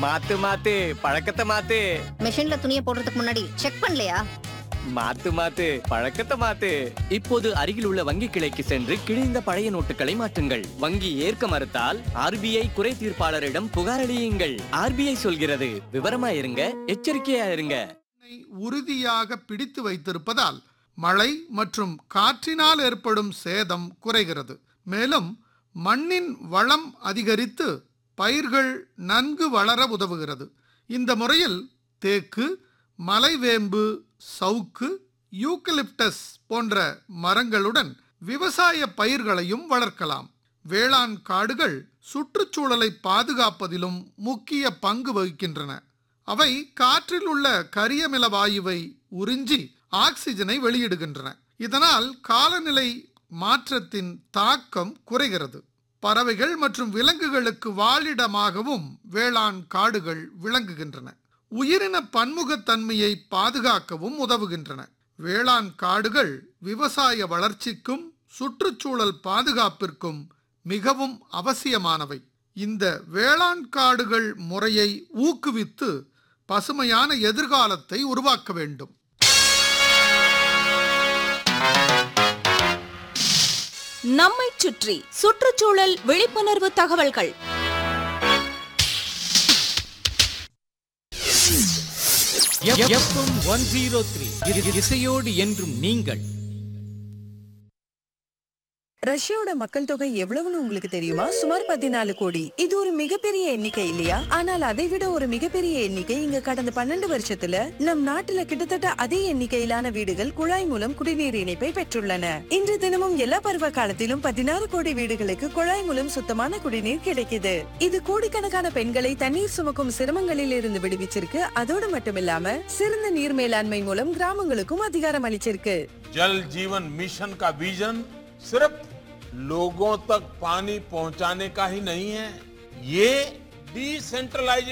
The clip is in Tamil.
மாத்து மாத்து பழக்கத்தை மாத்து மிஷின்ல துணியை போடுறதுக்கு முன்னாடி செக் பண்ணலையா மாத்து மாத்து பழக்கத்தை மாத்து இப்போது அருகில் உள்ள வங்கி கிளைக்கு சென்று கிழிந்த பழைய நோட்டுகளை மாற்றுங்கள் வங்கி ஏற்க மறுத்தால் ஆர்பிஐ குறை தீர்ப்பாளரிடம் புகார் அளியுங்கள் ஆர்பிஐ சொல்கிறது விவரமா இருங்க எச்சரிக்கையா இருங்க மண்ணை உறுதியாக பிடித்து வைத்திருப்பதால் மழை மற்றும் காற்றினால் ஏற்படும் சேதம் குறைகிறது மேலும் மண்ணின் வளம் அதிகரித்து பயிர்கள் நன்கு வளர உதவுகிறது இந்த முறையில் தேக்கு மலைவேம்பு சவுக்கு யூக்கலிப்டஸ் போன்ற மரங்களுடன் விவசாய பயிர்களையும் வளர்க்கலாம் வேளாண் காடுகள் சுற்றுச்சூழலை பாதுகாப்பதிலும் முக்கிய பங்கு வகிக்கின்றன அவை காற்றில் உள்ள கரியமில வாயுவை உறிஞ்சி ஆக்சிஜனை வெளியிடுகின்றன இதனால் காலநிலை மாற்றத்தின் தாக்கம் குறைகிறது பறவைகள் மற்றும் விலங்குகளுக்கு வாழிடமாகவும் வேளாண் காடுகள் விளங்குகின்றன உயிரின பன்முகத்தன்மையை பாதுகாக்கவும் உதவுகின்றன வேளாண் காடுகள் விவசாய வளர்ச்சிக்கும் சுற்றுச்சூழல் பாதுகாப்பிற்கும் மிகவும் அவசியமானவை இந்த வேளாண் காடுகள் முறையை ஊக்குவித்து பசுமையான எதிர்காலத்தை உருவாக்க வேண்டும் நம்மைச் சுற்றி சுற்றுச்சூழல் விழிப்புணர்வு தகவல்கள் எஃப்எம் ஒன் ஜீரோ த்ரீ இசையோடு என்றும் நீங்கள் ரஷ்யாவோட மக்கள் தொகை எவ்வளவுன்னு உங்களுக்கு தெரியுமா சுமார் பதினாலு கோடி இது ஒரு மிகப்பெரிய எண்ணிக்கை இல்லையா ஆனால் அதை விட ஒரு மிகப்பெரிய எண்ணிக்கை இங்க கடந்த பன்னெண்டு வருஷத்துல நம் நாட்டுல கிட்டத்தட்ட அதே எண்ணிக்கையிலான வீடுகள் குழாய் மூலம் குடிநீர் இணைப்பை பெற்றுள்ளன இன்று தினமும் எல்லா பருவ காலத்திலும் பதினாறு கோடி வீடுகளுக்கு குழாய் மூலம் சுத்தமான குடிநீர் கிடைக்குது இது கோடிக்கணக்கான பெண்களை தண்ணீர் சுமக்கும் சிரமங்களில் இருந்து விடுவிச்சிருக்கு அதோடு மட்டுமில்லாம சிறந்த நீர் மேலாண்மை மூலம் கிராமங்களுக்கும் அதிகாரம் அளிச்சிருக்கு जल जीवन मिशन का विजन सिर्फ लोगों तक पानी पहुंचाने का ही नहीं है ये डिसेंट्रलाइजेशन